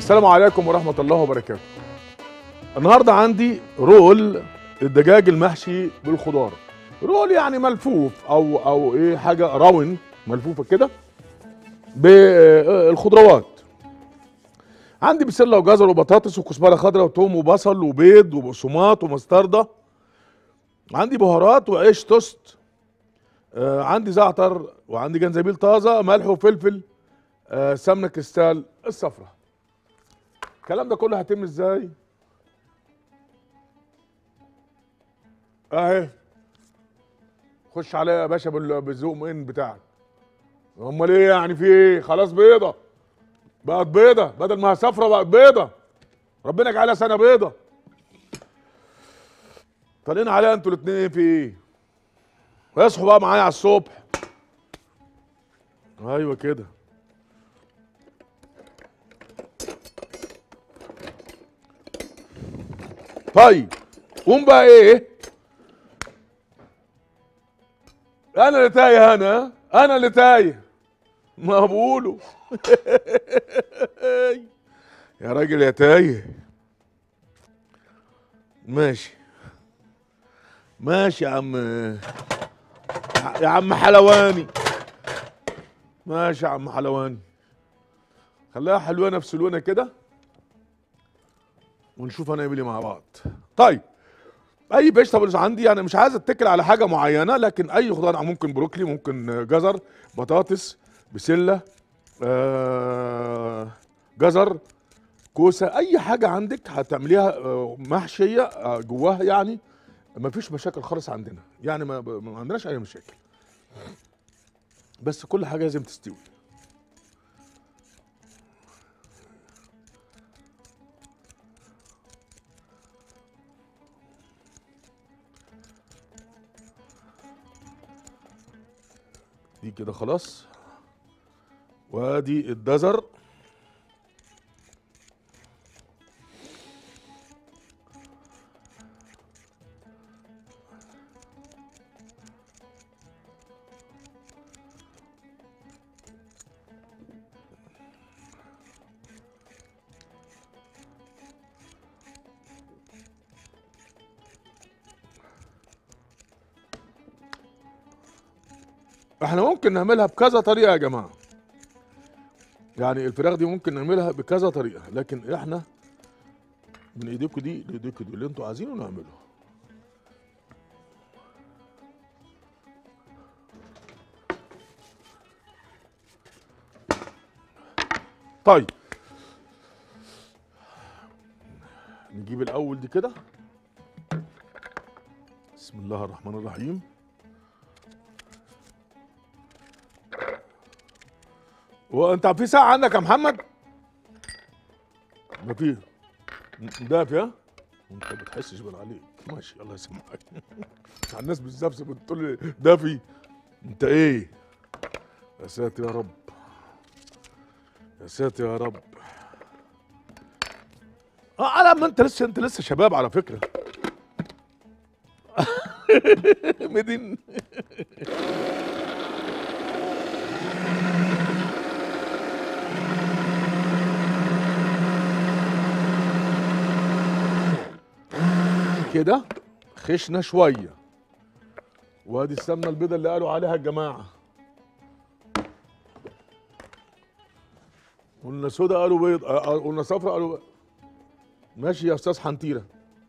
السلام عليكم ورحمة الله وبركاته. النهارده عندي رول الدجاج المحشي بالخضار. رول يعني ملفوف او او ايه حاجة راون ملفوفة كده بالخضروات. عندي بسلة وجزر وبطاطس وكزبرة خضراء وتوم وبصل وبيض وبقسماط ومستردة. عندي بهارات وعيش توست. آه عندي زعتر وعندي جنزبيل طازة ملح وفلفل آه سمنة كريستال الصفرا. الكلام ده كله هيتم ازاي؟ اهي خش عليا يا باشا بال- بالزوم ان بتاعك امال ايه يعني في ايه؟ خلاص بيضه بقت بيضه بدل ما هي صفرا بقت بيضه ربنا يجعلها سنه بيضه طالعين عليها انتوا الاثنين في ايه؟ اصحوا بقى معايا على الصبح ايوه كده طيب قوم بقى ايه انا اللي تايه انا انا اللي تايه ما بقوله يا راجل يا تايه ماشي ماشي يا عم يا عم حلواني ماشي يا عم حلواني خليها حلوانه في سلوانه كده ونشوف هنعمل ايه مع بعض طيب اي فيجيتابلز عندي انا مش عايز اتكل على حاجه معينه لكن اي خضار ممكن بروكلي ممكن جزر بطاطس بسله آه جزر كوسه اي حاجه عندك هتعمليها آه، محشيه آه، جواها يعني ما فيش مشاكل خالص عندنا يعني ما, ما عندناش اي مشاكل بس كل حاجه لازم تستوي دي كده خلاص وادي الجزر احنا ممكن نعملها بكذا طريقه يا جماعه يعني الفراخ دي ممكن نعملها بكذا طريقه لكن احنا من ايديكم دي لايديكم دي اللي انتوا عايزينه نعمله طيب نجيب الاول دي كده بسم الله الرحمن الرحيم وانت في ساعة عندك يا محمد؟ ما في دافي ها؟ انت ما بتحسش بال عليك ماشي الله يسامحك على الناس بالذبذب بتقول لي دافي انت ايه؟ يا ساتر يا رب يا ساتر يا رب اه على ما انت لسه انت لسه شباب على فكرة مدين كده خشنه شويه وادي السمنه البيضاء اللي قالوا عليها الجماعه قلنا سودا قالوا بيض آه، آه، قلنا صفرا قالوا ماشي يا استاذ حنتيره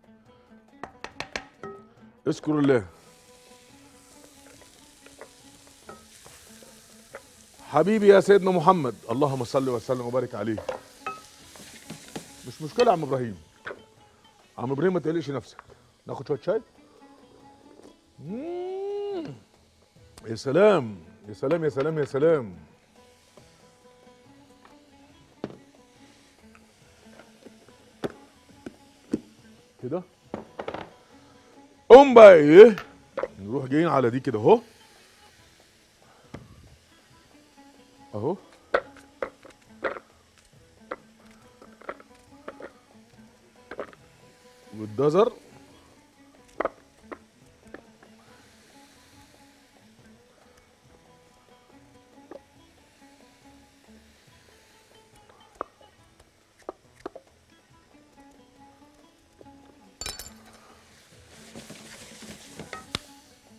اذكر الله حبيبي يا سيدنا محمد اللهم صل وسلم وبارك عليه مش مشكله يا عم ابراهيم عم ابراهيم ما تقلقش نفسك ناخد شويه شاي مم. يا سلام يا سلام يا سلام يا سلام كده قوم بقى ايه نروح جايين على دي كده اهو اهو والجزر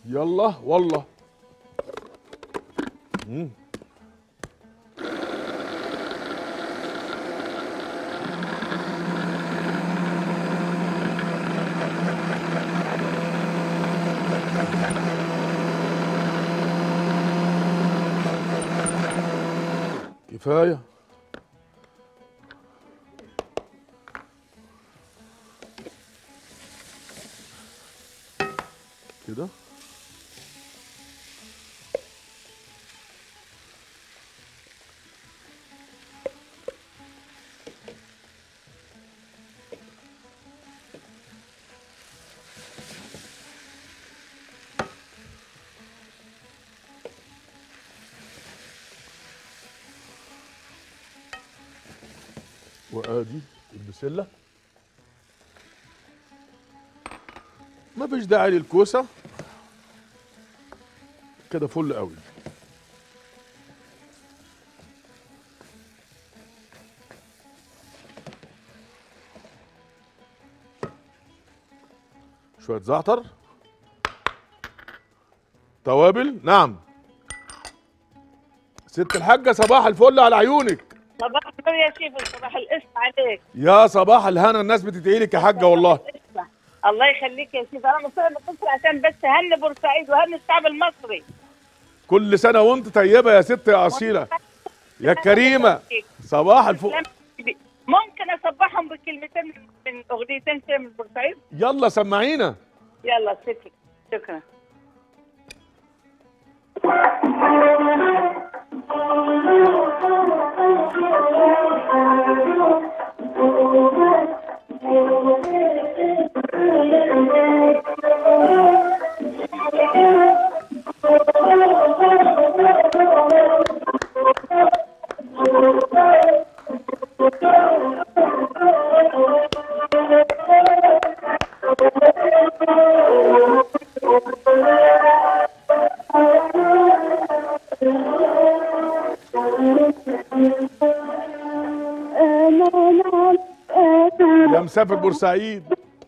يلا والله مم. كفايه كده وادي البسله ما فيش داعي للكوسه كده فل قوي شويه زعتر توابل نعم ست الحاجه صباح الفل على عيونك صباح الخير يا شيف صباح القشط عليك يا صباح الهنا الناس بتدعي لك يا حاجه والله القشطة. الله يخليك يا شيف انا مصر متصل عشان بس هني بورسعيد وهني الشعب المصري كل سنه وانت طيبه يا ست يا اصيله يا كريمه صباح الفل ممكن اصبحهم بكلمتين من- من اغنيتين كده من بورسعيد يلا سمعينا يلا شكرا شكرا يا مسافر بورسعيد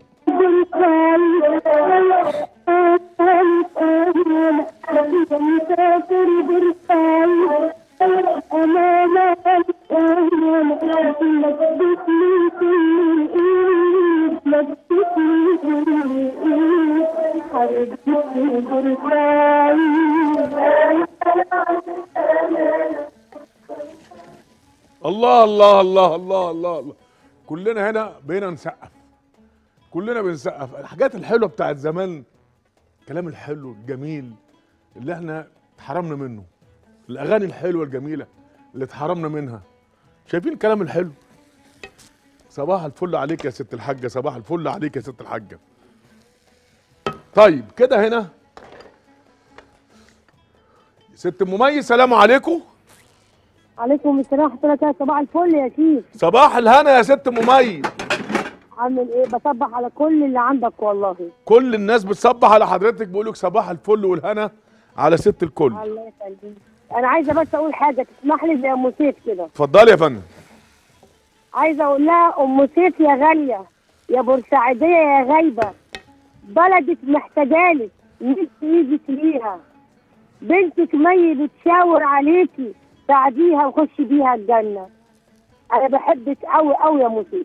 الله الله الله الله الله الله كلنا هنا بقينا نسقف كلنا بنسقف الحاجات الحلوه بتاعت زمان الكلام الحلو الجميل اللي احنا اتحرمنا منه الاغاني الحلوه الجميله اللي اتحرمنا منها شايفين الكلام الحلو صباح الفل عليك يا ست الحاجه صباح الفل عليك يا ست الحاجه طيب كده هنا ست مميز سلام عليكم عليكم السلام ورحمة الله وبركاته صباح الفل يا شيف صباح الهنا يا ست مميز عامل ايه بصبح على كل اللي عندك والله كل الناس بتصبح على حضرتك بيقولك صباح الفل والهنا على ست الكل الله يخليك انا عايزه بس اقول حاجه تسمح لي زي ام سيف كده اتفضلي يا فندم عايزه اقول لها ام سيف يا غاليه يا بورسعيديه يا غايبه بلدك محتاجالك نفسي ايدك ليها بنتك مي بتشاور عليكي ساعديها وخشي بيها الجنه انا بحبك قوي قوي يا ام سيف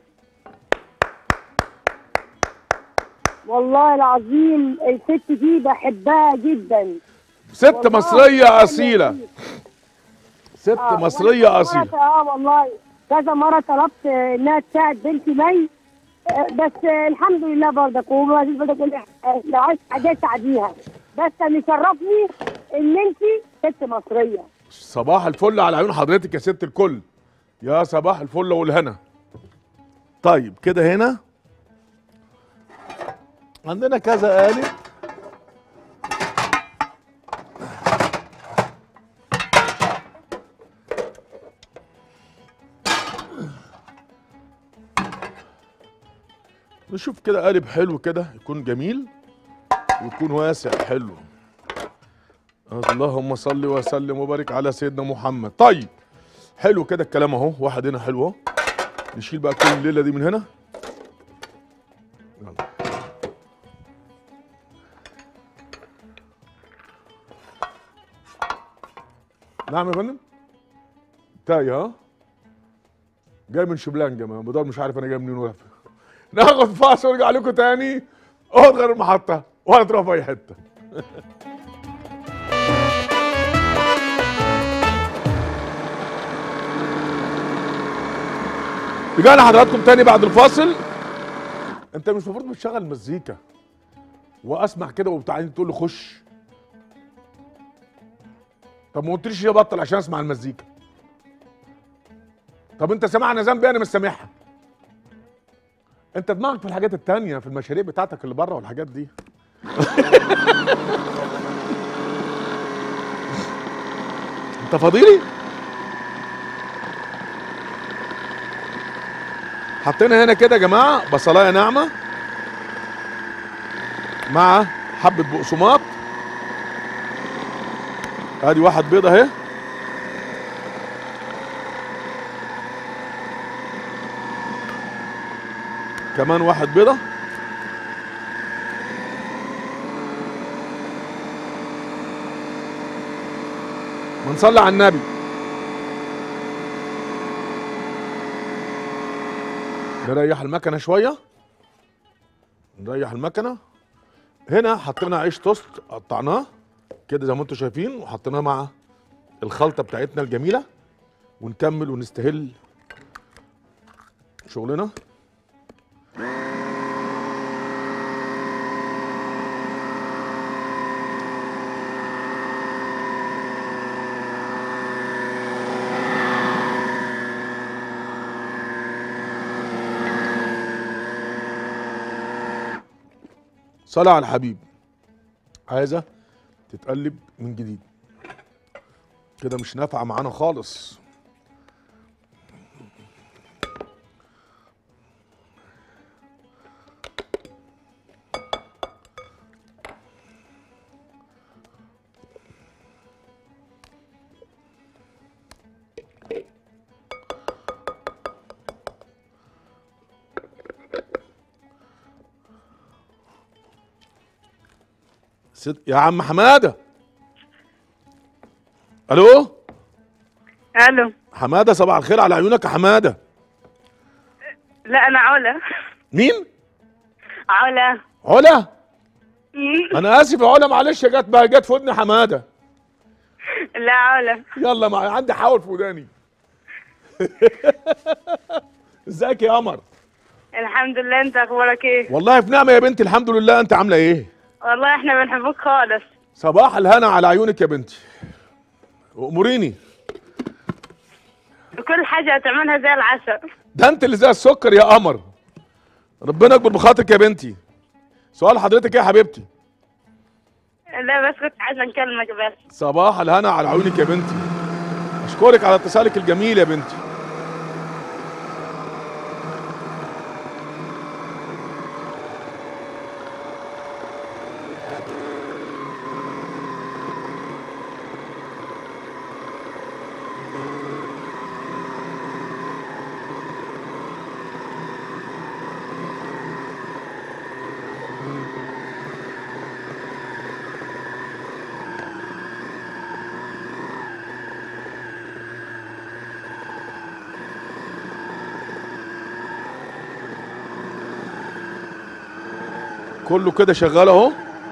والله العظيم الست دي بحبها جدا ست والله مصرية أصيلة ست آه، مصرية وأنا كذا أصيلة مرة- اه والله كذا مرة طلبت آه، انها تساعد بنتي مي آه، بس آه، الحمد لله برضك وبعدين برضك أقول لها، آه، لو عايز حاجة ساعديها بس اللي يشرفني ان انت ست مصرية صباح الفل على عيون حضرتك يا ست الكل يا صباح الفل والهنا طيب كده هنا عندنا كذا قالب نشوف كده قالب حلو كده يكون جميل ويكون واسع حلو اللهم صل وسلم وبارك على سيدنا محمد طيب حلو كده الكلام اهو واحد هنا حلو اهو نشيل بقى كل الليله دي من هنا يلا. نعم يا فندم تاي ها جاي من شبلانجا ما بدور مش عارف انا جاي منين ولا فين. ناخد فاصل ونرجع لكم تاني اقعد غير المحطه ولا تروح في اي حته رجعنا حضراتكم تاني بعد الفاصل انت مش المفروض بتشغل مزيكا واسمع كده وبتاع تقول لي خش طب ما قلتليش ليه بطل عشان اسمع المزيكا طب انت سامعنا ذنبي انا مش سامعها انت دماغك في الحاجات التانية في المشاريع بتاعتك اللي بره والحاجات دي انت فاضيلي حطينا هنا كده يا جماعه بصلايه ناعمه مع حبه بقسماط ادي واحد بيضه اهي كمان واحد بيضه ونصلي على النبي نريح المكنه شويه نريح المكنه هنا حطينا عيش توست قطعناه كده زي ما انتم شايفين وحطيناه مع الخلطه بتاعتنا الجميله ونكمل ونستهل شغلنا صلاة على الحبيب عايزة تتقلب من جديد كده مش نافعة معانا خالص ست يا عم حماده الو الو حماده صباح الخير على عيونك يا حماده لا انا علا مين علا علا انا اسف يا علا معلش جت بقى جت في ودني حماده لا علا يلا مع عندي حاول في وداني ازيك يا قمر الحمد لله انت اخبارك ايه والله في نعمه يا بنتي الحمد لله انت عامله ايه والله احنا بنحبك خالص صباح الهنا على عيونك يا بنتي اموريني كل حاجه هتعملها زي العسل ده انت اللي زي السكر يا قمر ربنا يكبر بخاطرك يا بنتي سؤال حضرتك ايه يا حبيبتي لا بس كنت عايزه نكلمك بس صباح الهنا على عيونك يا بنتي اشكرك على اتصالك الجميل يا بنتي كله كده شغال اهو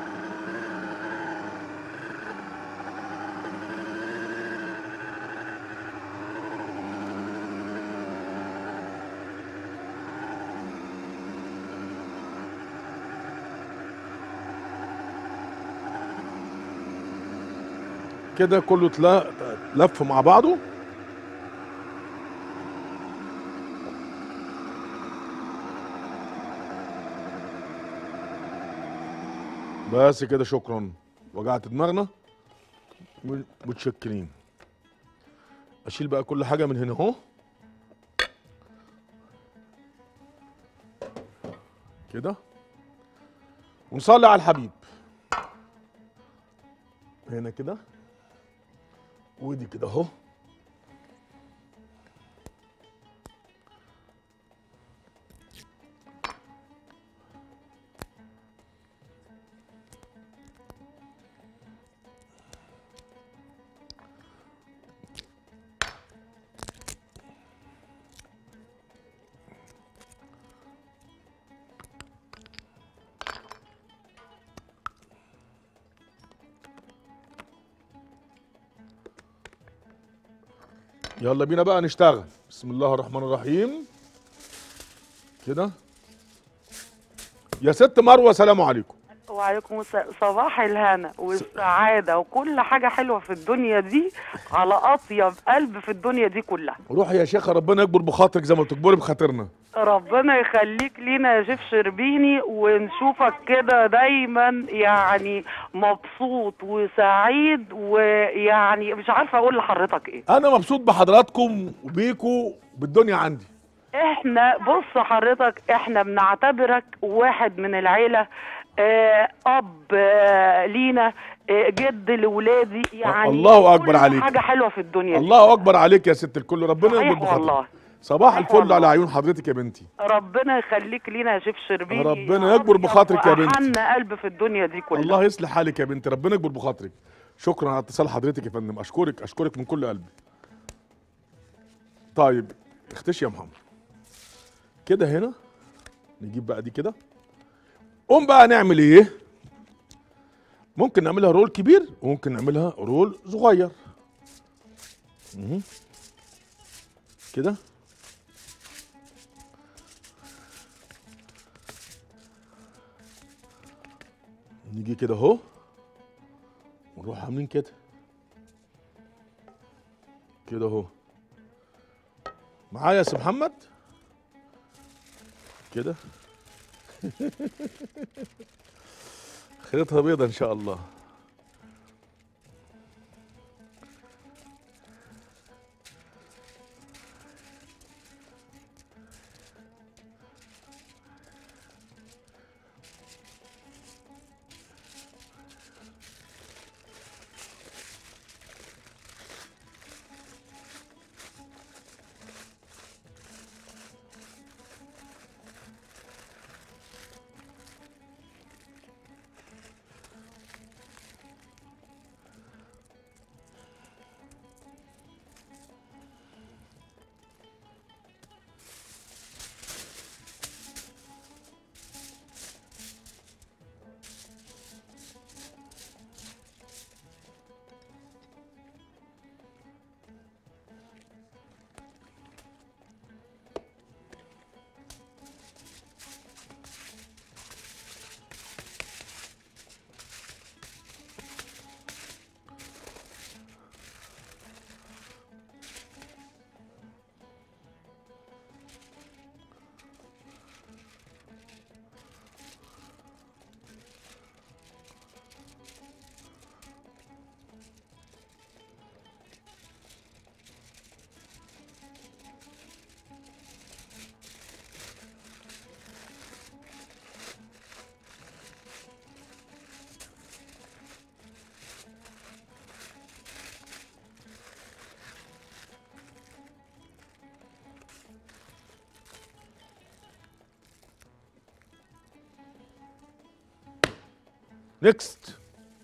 كده كله تلا- لف مع بعضه بس كده شكرا وجعت دماغنا متشكرين اشيل بقى كل حاجه من هنا اهو كده ونصلي على الحبيب هنا كده ودي كده اهو يلا بينا بقى نشتغل بسم الله الرحمن الرحيم كده يا ست مروه سلام عليكم وعليكم السلام صباح الهنا والسعادة وكل حاجة حلوة في الدنيا دي على أطيب قلب في الدنيا دي كلها روحي يا شيخه ربنا يكبر بخاطرك زي ما بتكبري بخاطرنا ربنا يخليك لينا يا شيف شربيني ونشوفك كده دايما يعني مبسوط وسعيد ويعني مش عارفة أقول لحضرتك إيه انا مبسوط بحضراتكم وبيكوا بالدنيا عندي احنا بص حضرتك احنا بنعتبرك واحد من العيلة آه اب آه لينا آه جد لولادي يعني الله أكبر كل عليك. حاجة حلوة في الدنيا دي. الله اكبر عليك يا ست الكل ربنا يكبر صحيح بخاطرك والله صباح صحيح الفل والله. على عيون حضرتك يا بنتي ربنا يخليك لينا يا شيف شربيني ربنا يكبر بخاطرك يا بنتي. احن قلب في الدنيا دي كلها الله يصلح حالك يا بنتي ربنا يكبر بخاطرك شكرا على اتصال حضرتك يا فندم اشكرك اشكرك من كل قلبي طيب اختشي يا محمد كده هنا نجيب بقى دي كده قوم بقى نعمل ايه ممكن نعملها رول كبير وممكن نعملها رول صغير مهم. كده نيجي كده اهو ونروح عاملين كده كده اهو معايا يا سي محمد كده خليتها بيضة ان شاء الله نيكست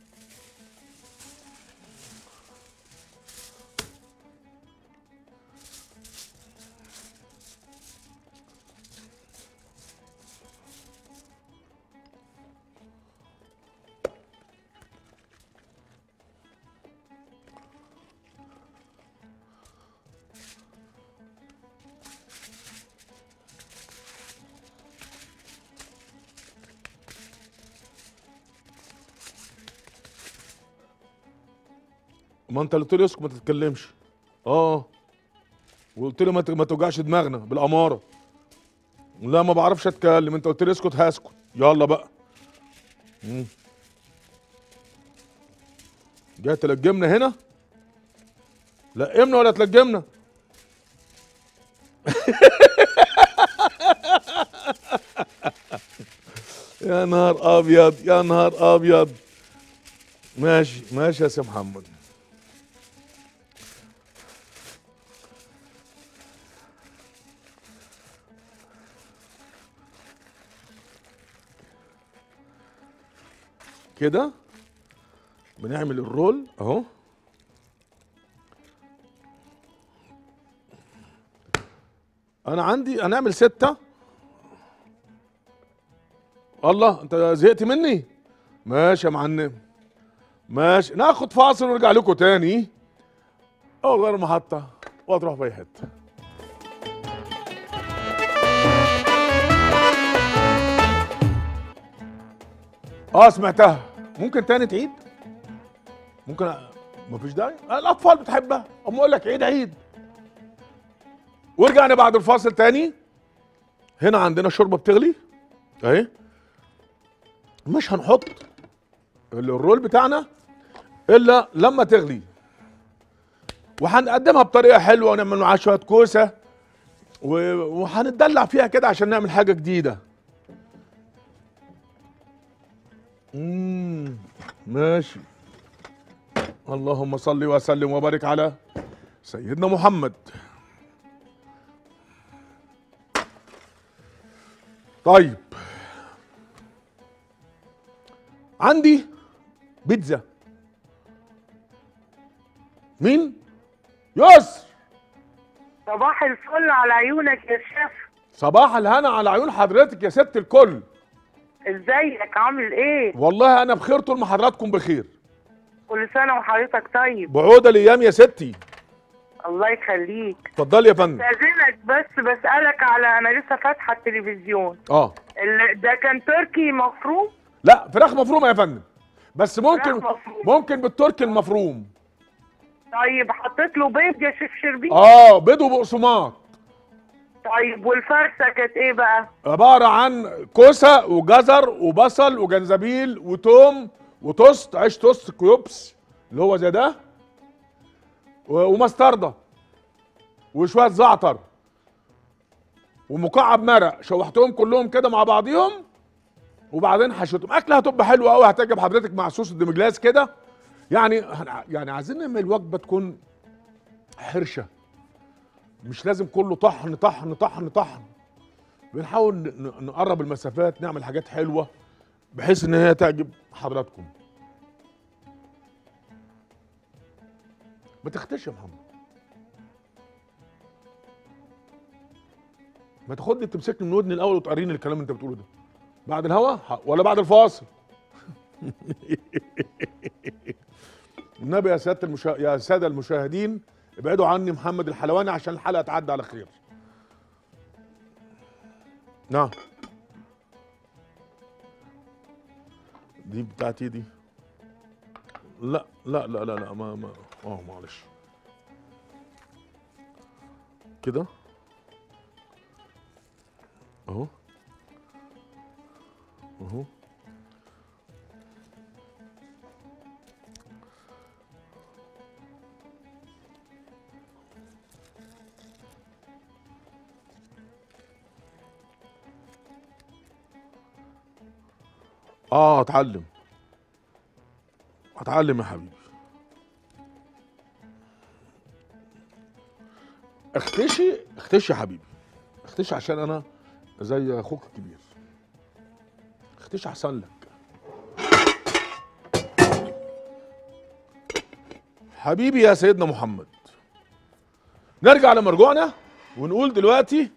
ما انت اللي قلت لي اسكت ما تتكلمش اه وقلت لي ما ت- ما توجعش دماغنا بالاماره لا ما بعرفش اتكلم انت قلت لي اسكت هسكت يلا بقى مم. جاي تلجمنا هنا لقمنا ولا تلجمنا يا نهار ابيض يا نهار ابيض ماشي ماشي يا سي محمد كده بنعمل الرول اهو انا عندي هنعمل ستة الله انت زهقت مني ماشي يا معلم ماشي ناخد فاصل ونرجع لكم تاني او غير محطة وهتروح في اي حته اه سمعتها ممكن تاني تعيد ممكن أ- مفيش داعي الاطفال بتحبها اما اقول لك عيد عيد ورجعنا بعد الفاصل تاني هنا عندنا شوربه بتغلي اهي مش هنحط ال- الرول بتاعنا الا لما تغلي وهنقدمها بطريقه حلوه ونعمل معاها شويه كوسه و- وهنتدلع فيها كده عشان نعمل حاجه جديده امم ماشي اللهم صل وسلم وبارك على سيدنا محمد طيب عندي بيتزا مين يسر صباح الفل على عيونك يا شيف صباح الهنا على عيون حضرتك يا ست الكل ازيك عامل ايه والله انا بخير طول ما حضراتكم بخير كل سنه وحضرتك طيب بعود الايام يا ستي الله يخليك اتفضلي يا فندم استاذنك بس بسالك على انا لسه فاتحه التلفزيون اه ال- ده كان تركي مفروم لا فراخ مفرومه يا فندم بس ممكن فراخ مفرومة. ممكن بالتركي المفروم طيب حطيت له بيض يا شيف شربين اه بيض وبقسماط طيب والفرشه كانت ايه بقى عباره عن كوسه وجزر وبصل وجنزبيل وتوم وتوست عيش توست كيوبس اللي هو زي ده و- ومستردة وشويه زعتر ومكعب مرق شوحتهم كلهم كده مع بعضيهم وبعدين حشيتهم اكله هتبقى حلوه قوي هتعجب حضرتك مع صوص الدمجلاس كده يعني هن- يعني عايزين نعمل وجبه تكون حرشه مش لازم كله طحن طحن طحن طحن بنحاول ن- ن- نقرب المسافات نعمل حاجات حلوه بحيث ان هي تعجب حضراتكم ما تختش يا محمد ما تاخدني تمسكني من ودني الاول وتقريني الكلام اللي انت بتقوله ده بعد الهوا ح- ولا بعد الفاصل النبي يا ساده المشا... يا ساده المشاهدين ابعدوا عني محمد الحلواني عشان الحلقه تعدي على خير نعم دي بتاعتي دي لا لا لا لا لا ما ما اه معلش كده اهو اهو اه اتعلم اتعلم يا حبيبي اختشي اختشي يا حبيبي اختشي عشان انا زي اخوك الكبير اختشي احسن لك حبيبي يا سيدنا محمد نرجع لمرجوعنا ونقول دلوقتي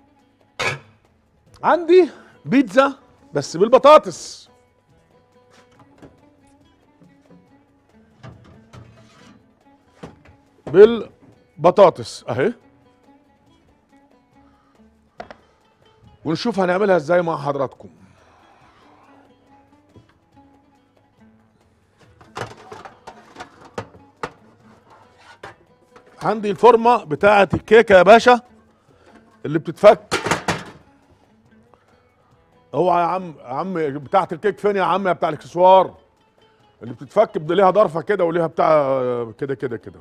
عندي بيتزا بس بالبطاطس بالبطاطس اهي ونشوف هنعملها ازاي مع حضراتكم عندي الفورمه بتاعه الكيكه يا باشا اللي بتتفك اوعى يا عم يا عم بتاعه الكيك فين يا عم يا بتاع الاكسسوار اللي بتتفك بده ليها ضرفه كده وليها بتاع كده كده كده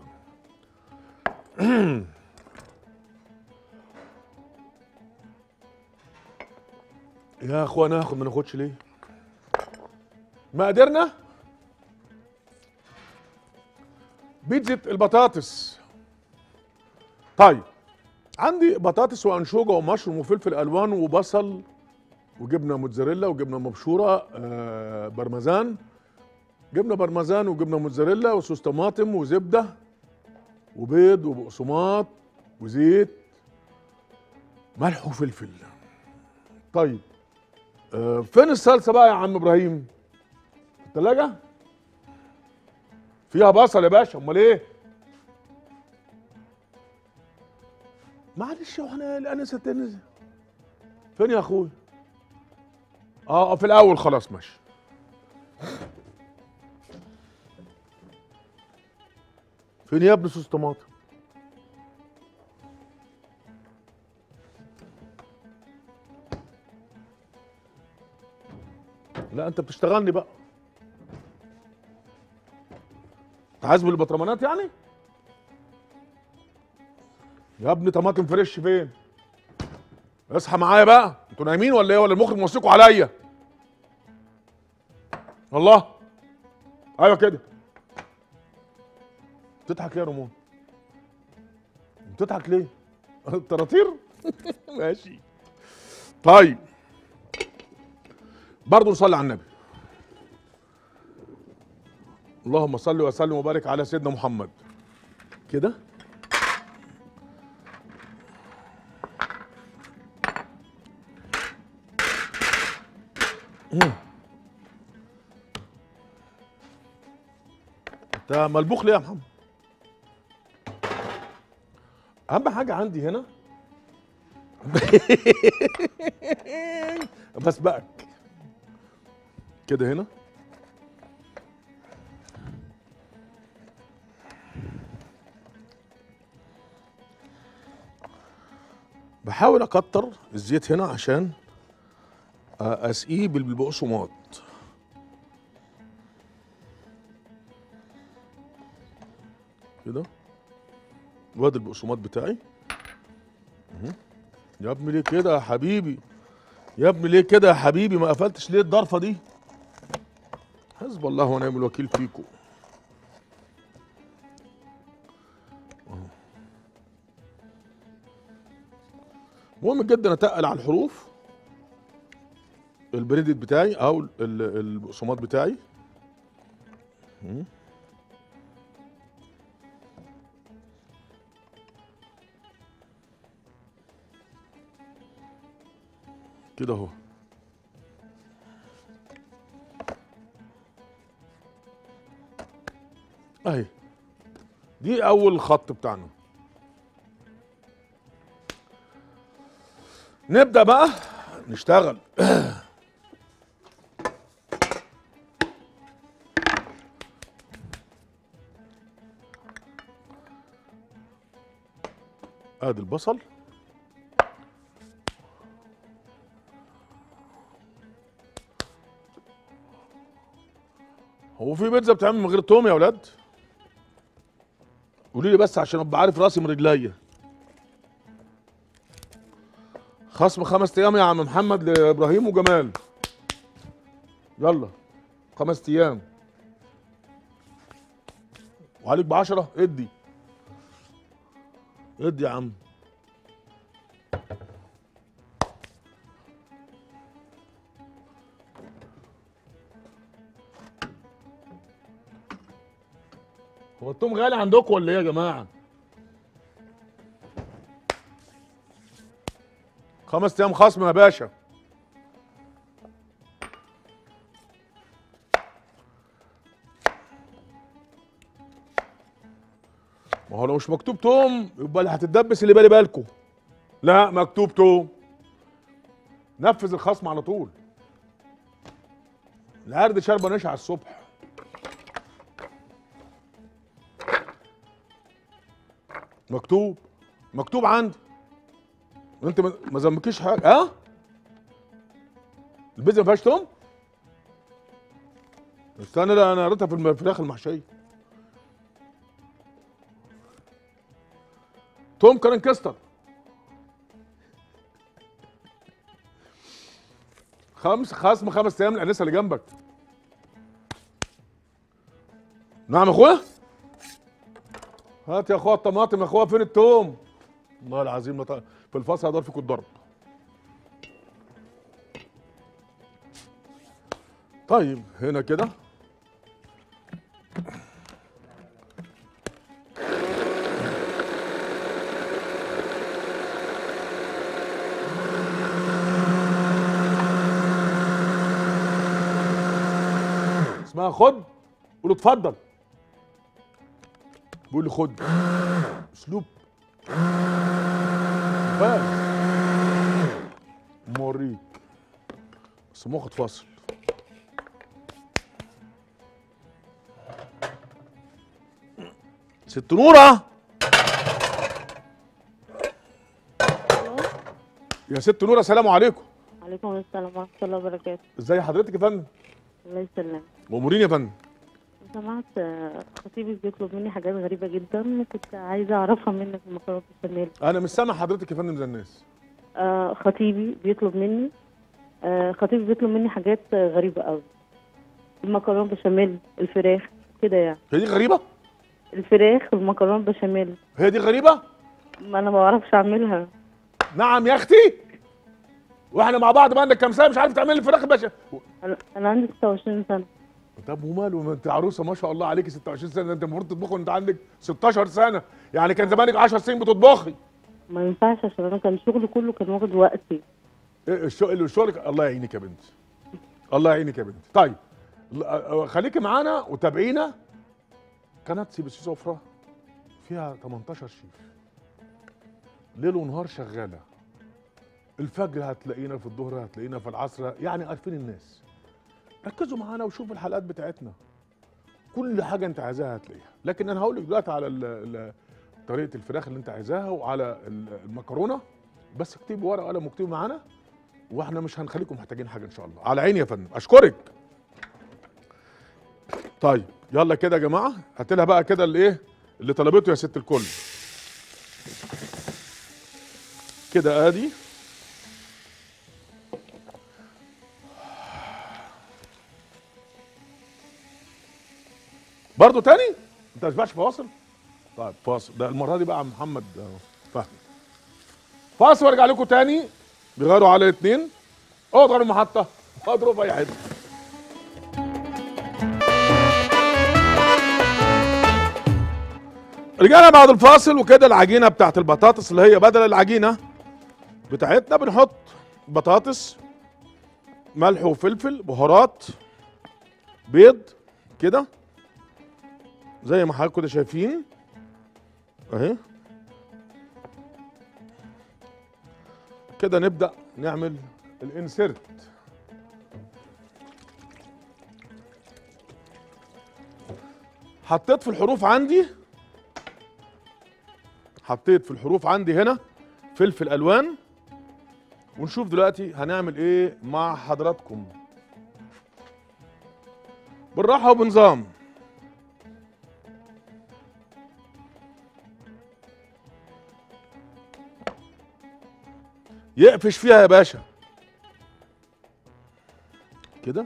يا اخوانا ناخد ما ناخدش ليه مقاديرنا بيتزا البطاطس طيب عندي بطاطس وانشوجه ومشروم وفلفل الوان وبصل وجبنه موتزاريلا وجبنه مبشوره آه برمزان جبنه برمزان وجبنه موتزاريلا وصوص طماطم وزبده وبيض وبقسماط وزيت ملح وفلفل طيب آه فين الصلصه بقى يا عم ابراهيم في الثلاجه فيها بصل يا باشا امال ايه معلش يا احنا الانسه تنزل فين يا اخوي اه في الاول خلاص ماشي فين يا ابني صوص طماطم لا انت بتشتغلني بقى انت عايز بالبطرمانات يعني يا ابني طماطم فريش فين اصحى معايا بقى انتوا نايمين ولا ايه ولا المخرج موصيكوا عليا الله ايوه كده بتضحك ليه يا رمون بتضحك ليه الطراطير ماشي طيب برضه نصلي على النبي اللهم صل وسلم وبارك على سيدنا محمد كده مم. انت ملبوخ ليه يا محمد اهم حاجه عندي هنا بسبقك كده هنا بحاول اكتر الزيت هنا عشان اسقيه بالبقسماط كده وادي البقسماط بتاعي اهو. يا ابني ليه كده يا حبيبي يا ابني ليه كده يا حبيبي ما قفلتش ليه الضرفه دي حسب الله ونعم الوكيل فيكم أهو. مهم جدا اتقل على الحروف البريدت بتاعي او ال- ال- البقسماط بتاعي مم. كده اهو اهي دي اول خط بتاعنا نبدا بقى نشتغل ادي البصل هو في بيتزا بتعمل من غير توم يا ولاد قولي لي بس عشان ابقى عارف راسي من رجليا خصم خمس ايام يا عم محمد لابراهيم وجمال يلا خمس ايام وعليك بعشرة ادي ادي يا عم هو التوم غالي عندكم ولا ايه يا جماعه خمس ايام خصم يا باشا ما هو لو مش مكتوب توم يبقى اللي هتتدبس اللي بالي بالكم لا مكتوب توم نفذ الخصم على طول العرض شاربه نشا على الصبح مكتوب مكتوب عندي انت ما ما ذنبكيش حاجه ها البيتزا ما فيهاش توم استنى لا انا قريتها في الم- الفراخ المحشيه توم كارن كاستر خمس خصم خمس ايام الانسه اللي جنبك نعم يا اخويا هات يا اخويا الطماطم يا اخويا فين التوم والله العظيم ما ط- في الفصل هدور فيكم الضرب طيب هنا كده اسمها خد قول له اتفضل بيقول لي خد اسلوب فاهم موريك بس مخ فاصل ست نورة يا ست نورة السلام عليكم عليكم السلام ورحمة الله وبركاته ازي حضرتك يا فندم الله يسلمك مأمورين يا فندم لو سمعت آه، خطيبي بيطلب مني حاجات غريبة جدا كنت عايزة أعرفها منك المكرونة بالبشاميل انا مش سامع حضرتك يا فندم زي الناس آه خطيبي بيطلب مني آه خطيبي بيطلب مني حاجات آه، غريبة أوي المكرونة بشاميل الفراخ كده يعني هي دي غريبة الفراخ والمكرونة بشاميل هي دي غريبة ما أنا ما بعرفش أعملها نعم يا اختي واحنا مع بعض بقى كام سنه مش عارف تعمل لي فراخ باشا أنا, أنا عندي 26 سنة طب وماله ما انت عروسه ما شاء الله عليكي 26 سنه ده انت المفروض تطبخي وانت عندك 16 سنه يعني كان زمانك 10 سنين بتطبخي ما ينفعش عشان أنا كان شغلي كله كان واخد وقتي ايه الشغل الشغل الله يعينك يا بنتي الله يعينك يا بنتي طيب ل- اه، خليكي معانا وتابعينا قناه سي بي سي سفره فيها 18 شيف ليل ونهار شغاله الفجر هتلاقينا في الظهر هتلاقينا في العصر يعني عارفين الناس ركزوا معانا وشوفوا الحلقات بتاعتنا كل حاجه انت عايزاها هتلاقيها لكن انا هقول لك دلوقتي على ال ال طريقه الفراخ اللي انت عايزاها وعلى ال- المكرونه بس اكتبي ورقه وقلم واكتبي معانا واحنا مش هنخليكم محتاجين حاجه ان شاء الله على عيني يا فندم اشكرك طيب يلا كده يا جماعه هات لها بقى كده الايه اللي طلبته يا ست الكل كده ادي برضه تاني انت ما تشبعش فواصل طيب فاصل ده المره دي بقى عم محمد آه، فهمي فاصل وارجع لكم تاني بيغيروا على الاثنين اقعد غير المحطه اضرب في اي حته رجعنا بعد الفاصل وكده العجينه بتاعت البطاطس اللي هي بدل العجينه بتاعتنا بنحط بطاطس ملح وفلفل بهارات بيض كده زي ما حضراتكم كده شايفين اهي كده نبدا نعمل الانسيرت حطيت في الحروف عندي حطيت في الحروف عندي هنا فلفل الوان ونشوف دلوقتي هنعمل ايه مع حضراتكم بالراحه وبنظام يقفش فيها يا باشا كده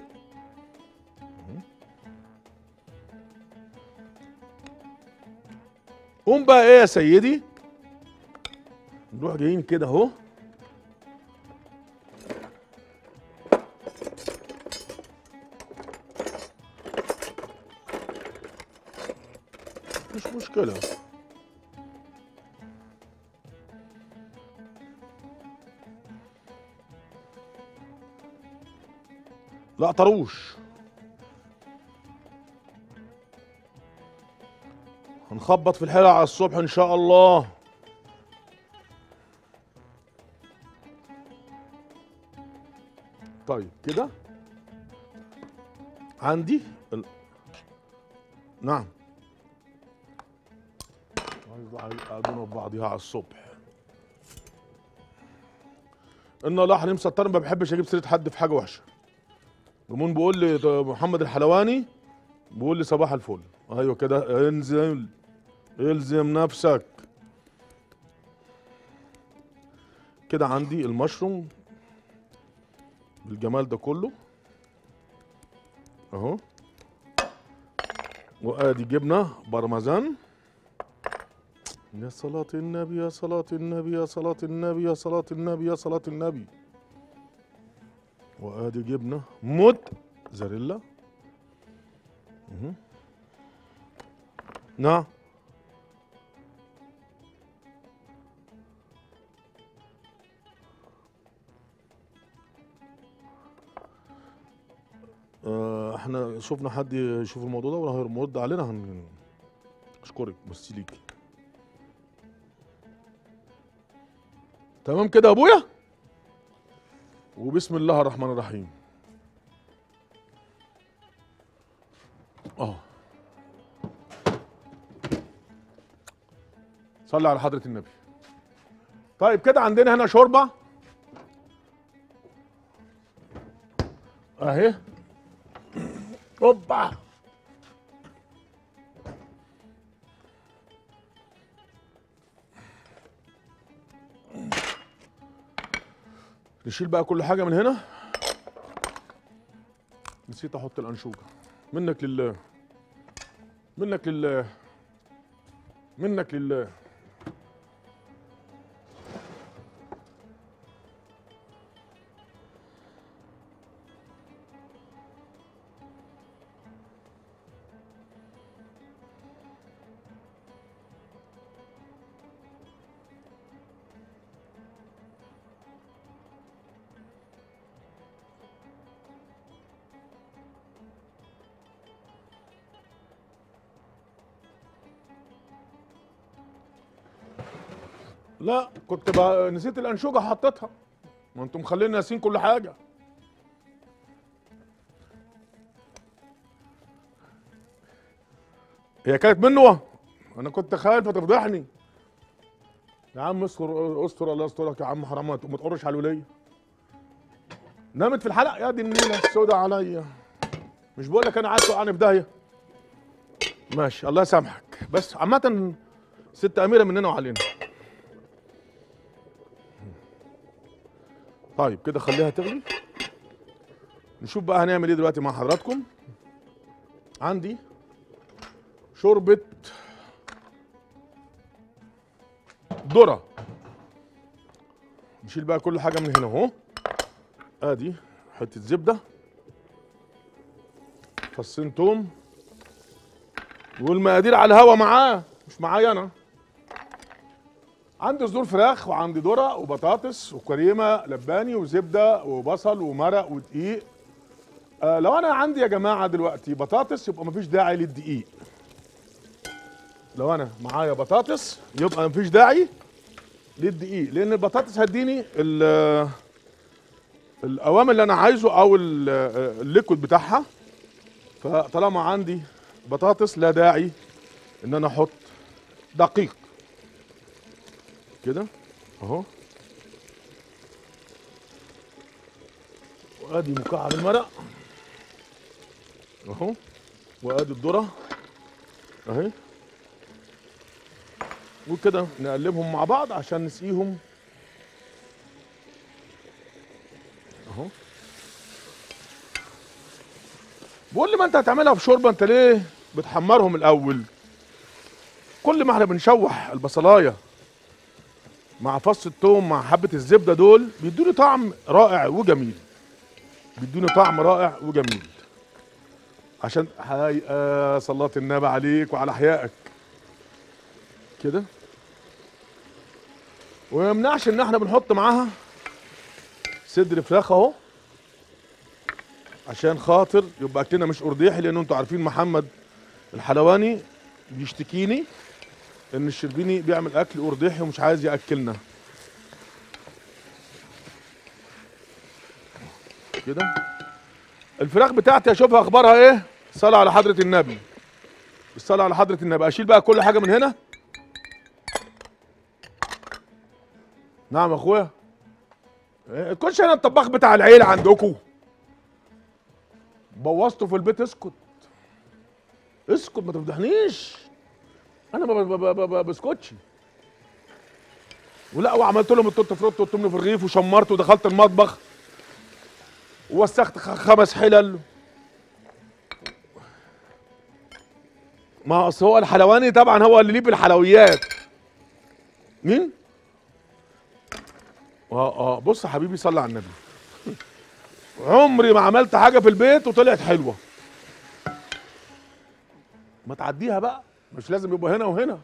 قوم بقى ايه يا سيدي نروح جايين كده اهو مش مشكلة لا طروش هنخبط في الحلقة على الصبح ان شاء الله طيب كده عندي ال... نعم عايز يقعدونا في بعضيها على الصبح ان الله حليم ستار ما بحبش اجيب سيره حد في حاجه وحشه رمون بيقول لي ده محمد الحلواني بيقول لي صباح الفل ايوه كده انزل الزم نفسك كده عندي المشروم بالجمال ده كله اهو وادي جبنه بارميزان يا صلاة النبي يا صلاة النبي يا صلاة النبي يا صلاة النبي يا صلاة النبي وادي جبنه موت زاريلا مهم. نعم آه، احنا شفنا حد يشوف الموضوع ده ولا هيرد علينا هن اشكرك بس ليكي تمام كده يا ابويا وبسم الله الرحمن الرحيم اه صلي على حضرة النبي طيب كده عندنا هنا شوربة اهي اوبا نشيل بقى كل حاجة من هنا نسيت احط الانشوجة منك لله منك لله منك لله لا كنت بقى نسيت الانشوجه حطيتها ما انتم مخلينا ناسين كل حاجه هي كانت منه انا كنت خايف تفضحني يا عم استر استر الله يسترك يا عم حرام ما تقرش على الوليه نامت في الحلق يا دي النيله السوداء عليا مش بقول لك انا عايز توقعني في داهيه ماشي الله يسامحك بس عامه ست اميره مننا وعلينا طيب كده خليها تغلي نشوف بقى هنعمل ايه دلوقتي مع حضراتكم عندي شوربة ذرة نشيل بقى كل حاجة من هنا اهو ادي حتة زبدة فصين توم والمقادير على الهوا معاه مش معايا انا عندي صدور فراخ وعندي ذره وبطاطس وكريمه لباني وزبده وبصل ومرق ودقيق آه لو انا عندي يا جماعه دلوقتي بطاطس يبقى مفيش داعي للدقيق لو انا معايا بطاطس يبقى مفيش داعي للدقيق لان البطاطس هتديني ال- القوام اللي انا عايزه او ال- الليكود بتاعها فطالما عندي بطاطس لا داعي ان انا احط دقيق كده اهو وادي مكعب المرق اهو وادي الذره اهي وكده نقلبهم مع بعض عشان نسقيهم اهو بقول لي ما انت هتعملها في شوربه انت ليه بتحمرهم الاول كل ما احنا بنشوح البصلايه مع فص الثوم مع حبه الزبده دول بيدوني طعم رائع وجميل بيدوني طعم رائع وجميل عشان هاي آه صلاة النبي عليك وعلى احيائك كده وما يمنعش ان احنا بنحط معاها صدر فراخ اهو عشان خاطر يبقى اكلنا مش قرديحي لان انتوا عارفين محمد الحلواني بيشتكيني ان الشربيني بيعمل اكل قرديحي ومش عايز ياكلنا كده الفراخ بتاعتي اشوفها اخبارها ايه صلاه على حضره النبي الصلاه على حضره النبي اشيل بقى كل حاجه من هنا نعم يا اخويا إيه، تكونش انا الطباخ بتاع العيله عندكم بوظته في البيت اسكت اسكت ما تفضحنيش انا ما ب- ب- ب- ب- بسكتش ولا وعملت لهم التوت فروت والتمن في الرغيف وشمرت ودخلت المطبخ ووسخت خ- خمس حلل ما اصل هو الحلواني طبعا هو اللي ليه بالحلويات مين؟ اه اه بص يا حبيبي صلي على النبي عمري ما عملت حاجه في البيت وطلعت حلوه ما تعديها بقى مش لازم يبقى هنا وهنا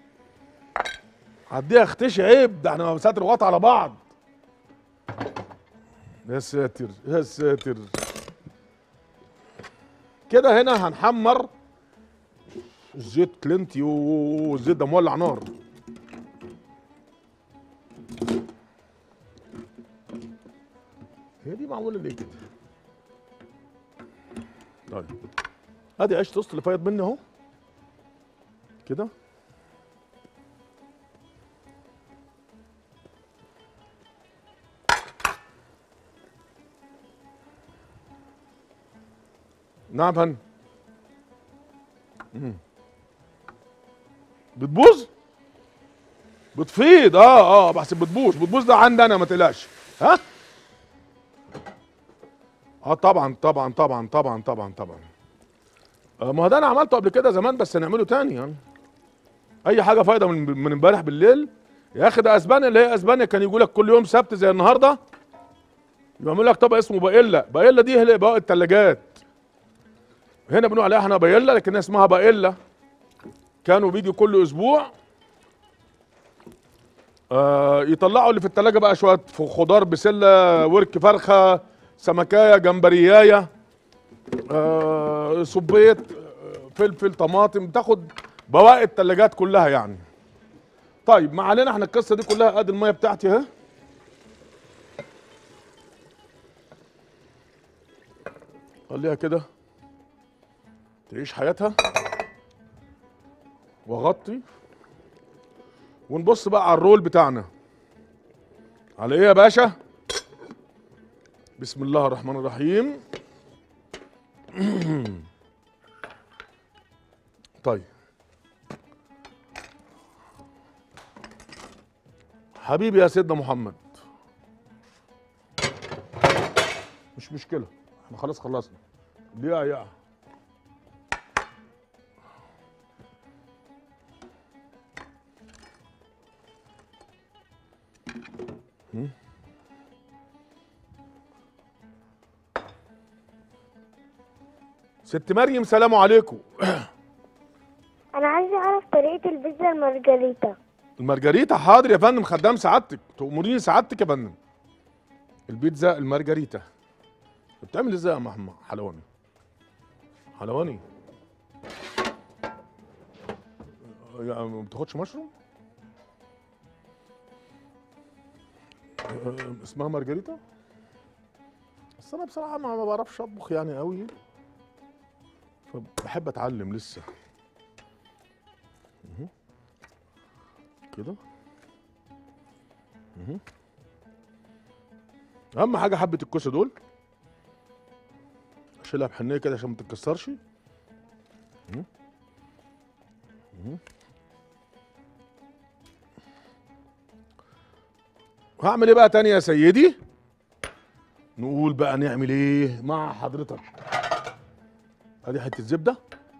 عديها اختشي عيب ده احنا ساتر وغط على بعض يا ساتر يا ساتر كده هنا هنحمر الزيت كلينتي والزيت ده مولع نار معموله ليه كده طيب ادي عيش توست اللي فايض مني اهو كده نعم يا فندم مم. بتبوظ بتفيض اه اه بحسب بتبوظ بتبوظ ده عندي انا ما تقلقش ها اه طبعا طبعا طبعا طبعا طبعا طبعا آه ما هو ده انا عملته قبل كده زمان بس هنعمله تاني يعني اي حاجه فايده من من امبارح بالليل يا اخي ده اسبانيا اللي هي اسبانيا كان يقول لك كل يوم سبت زي النهارده يعمل لك طبق اسمه بايلا بايلا دي هي بقى الثلاجات هنا بنقول عليها احنا بايلا لكن اسمها بايلا كانوا بيجي كل اسبوع آه يطلعوا اللي في التلاجة بقى شوية خضار بسلة ورك فرخة سمكاية جمبرياية آه صبيت آه، فلفل طماطم تاخد بواقي التلاجات كلها يعني طيب ما علينا احنا القصة دي كلها ادي المية بتاعتي اهي خليها كده تعيش حياتها واغطي ونبص بقى على الرول بتاعنا على ايه يا باشا بسم الله الرحمن الرحيم طيب حبيبي يا سيدنا محمد مش مشكلة احنا خلاص خلصنا ليه يا ست مريم سلام عليكم انا عايزه اعرف طريقه البيتزا المارجريتا المارجريتا حاضر يا فندم خدام سعادتك تأمريني سعادتك يا فندم البيتزا المارجريتا بتعمل ازاي يا محمد حلواني حلواني يا ما بتاخدش مشروم أه، اسمها مارجريتا بس انا بصراحه ما ما بعرفش اطبخ يعني قوي فبحب اتعلم لسه مهم. كده مهم. اهم حاجه حبه الكوسه دول اشيلها بحنيه كده عشان ما تتكسرش مهم. مهم. هعمل ايه بقى تاني يا سيدي نقول بقى نعمل ايه مع حضرتك ادي حته زبده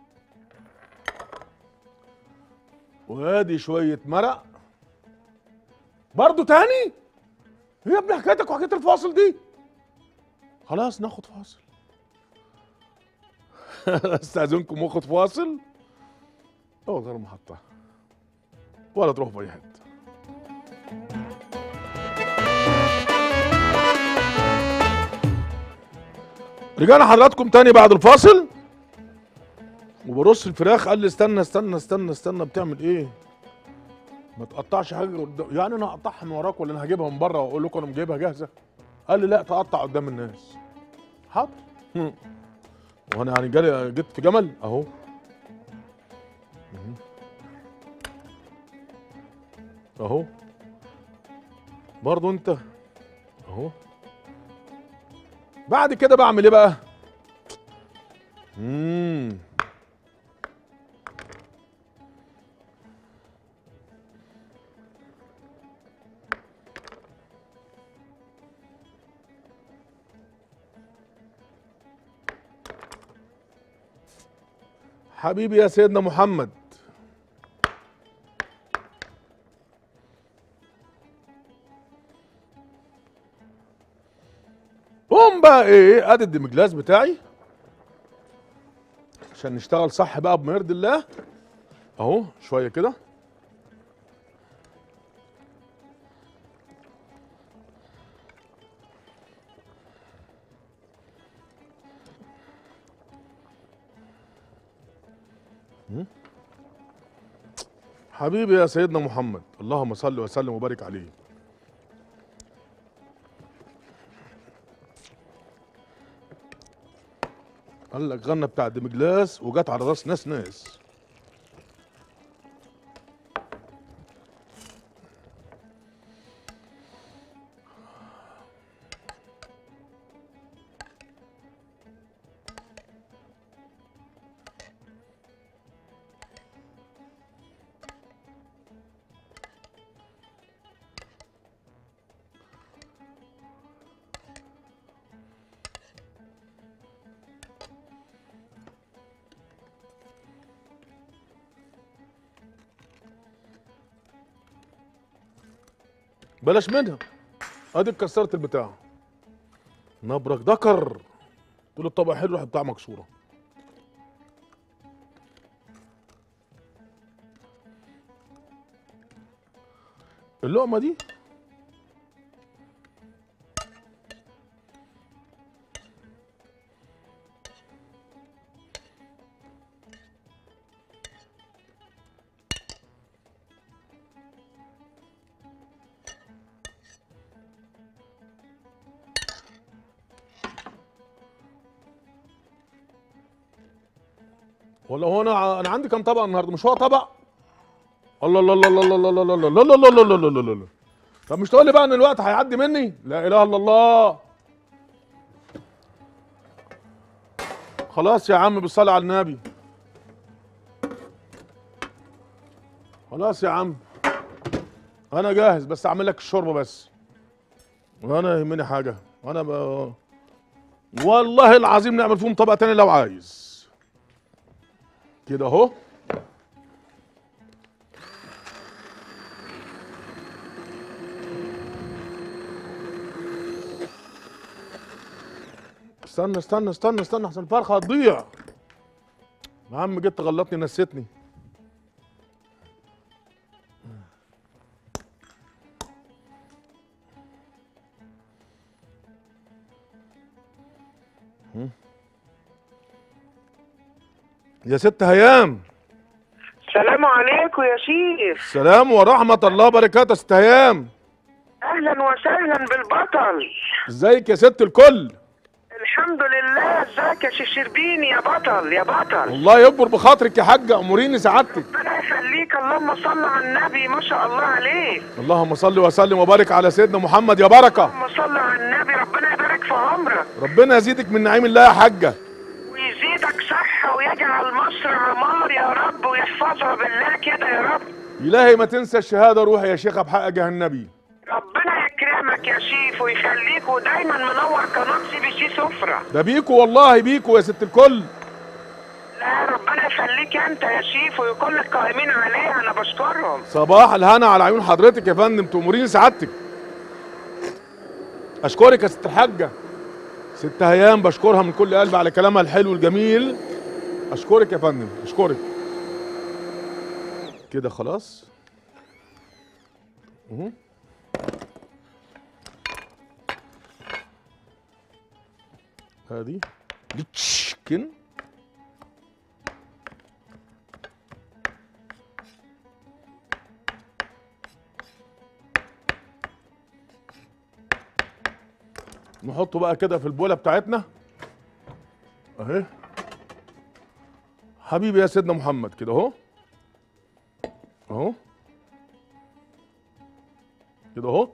وادي شويه مرق برضو تاني ايه يا ابني حكايتك وحكايه الفاصل دي خلاص ناخد فاصل استاذنكم واخد فاصل او غير محطه ولا تروح في اي حته رجعنا حضراتكم تاني بعد الفاصل وبرص الفراخ قال لي استنى استنى استنى استنى بتعمل ايه ما تقطعش حاجه قدام يعني انا هقطعها من وراك ولا انا هجيبها من بره واقول لكم انا مجيبها جاهزه قال لي لا تقطع قدام الناس حاضر هم. وانا يعني جالي جيت في جمل اهو مهم. اهو برضو انت اهو بعد كده بعمل ايه بقى امم حبيبي يا سيدنا محمد قوم بقى ايه ادي الدمجلاس بتاعي عشان نشتغل صح بقى بما يرضي الله اهو شويه كده مم. حبيبي يا سيدنا محمد اللهم صل وسلم وبارك عليه قال لك غنى بتاع دمجلاس وجت على راس ناس ناس بلاش منها ادي كسرت البتاع نبرك دكر تقول الطبق حلو راح بتاع مكسوره اللقمه دي ولا هو انا انا عندي كام طبق النهارده مش هو طبق الله الله الله الله الله الله الله الله الله الله الله الله الله الله الله طب مش تقول لي بقى ان الوقت هيعدي مني لا اله الا الله خلاص يا عم بالصلاة على النبي خلاص يا عم انا جاهز بس اعمل لك الشوربه بس وانا يهمني حاجه انا ب... والله العظيم نعمل فيهم طبق تاني لو عايز كده اهو استنى استنى استنى استنى احسن الفرخه هتضيع يا عم جيت غلطني نسيتني يا ست هيام السلام عليكم يا شيخ سلام ورحمة الله وبركاته يا ست هيام اهلا وسهلا بالبطل ازيك يا ست الكل الحمد لله ازيك يا شيخ شربيني يا بطل يا بطل الله يكبر بخاطرك يا حاجة اموريني سعادتك ربنا يخليك اللهم صل على النبي ما شاء الله عليك اللهم صل وسلم وبارك على سيدنا محمد يا بركة اللهم صل على النبي ربنا يبارك في عمرك ربنا يزيدك من نعيم الله يا حاجة ويزيدك صحة ويجعل مصر عمار يا رب ويحفظها بالله كده يا رب إلهي ما تنسى الشهادة روحي يا شيخة بحق جهنبي ربنا يكرمك يا شيف ويخليك ودايما منور قناة سي بي سي سفرة ده بيكو والله بيكو يا ست الكل لا ربنا يخليك انت يا شيف وكل القائمين عليها انا بشكرهم صباح الهنا على عيون حضرتك يا فندم تأمريني سعادتك أشكرك يا ست الحاجة ست هيام بشكرها من كل قلبي على كلامها الحلو الجميل أشكرك يا فندم أشكرك كده خلاص اهو ادي دي تشكن نحطه بقى كده في البوله بتاعتنا اهي حبيبي يا سيدنا محمد كده اهو اهو كده اهو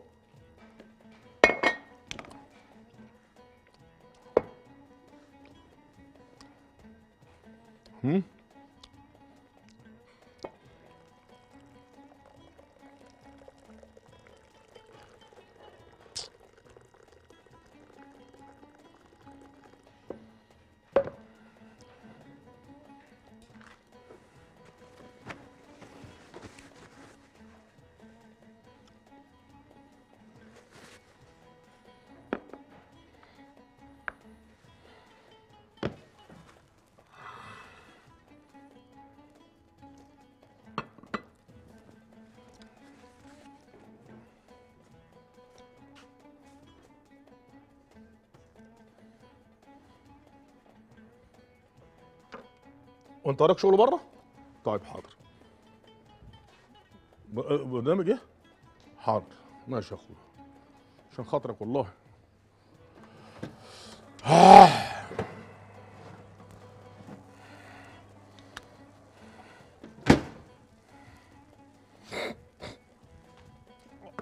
هم؟ وانت وراك شغل بره؟ طيب حاضر ب- برنامج ايه؟ حاضر ماشي يا اخويا عشان خاطرك والله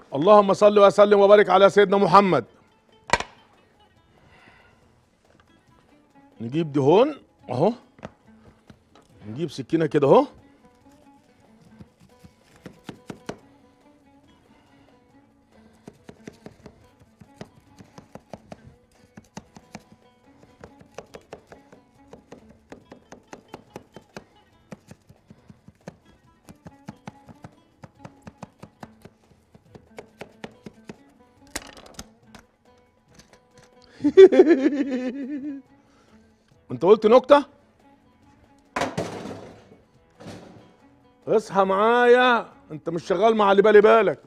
اللهم صل وسلم وبارك على سيدنا محمد نجيب دهون اهو نجيب سكينه كده اهو انت قلت نكته اصحى معايا انت مش شغال مع اللي بالي بالك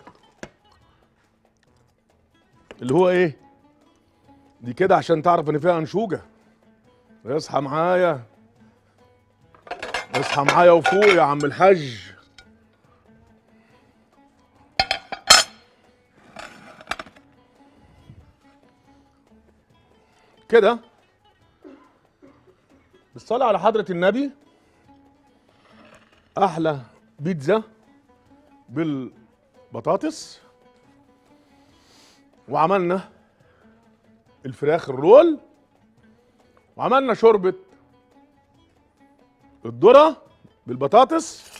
اللي هو ايه دي كده عشان تعرف ان فيها انشوجه اصحى معايا اصحى معايا وفوق يا عم الحاج كده بالصلاة على حضرة النبي أحلى بيتزا بالبطاطس وعملنا الفراخ الرول وعملنا شوربة الذرة بالبطاطس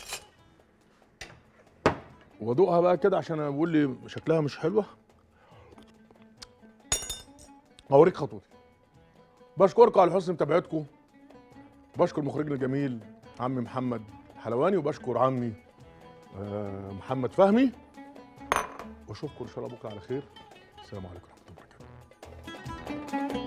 وادوقها بقى كده عشان أنا بقول لي شكلها مش حلوة هوريك خطوتي بشكركم على حسن متابعتكم بشكر مخرجنا الجميل عمي محمد حلواني وبشكر عمي آه، محمد فهمي واشوفكم ان شاء الله بكره على خير السلام عليكم ورحمه الله وبركاته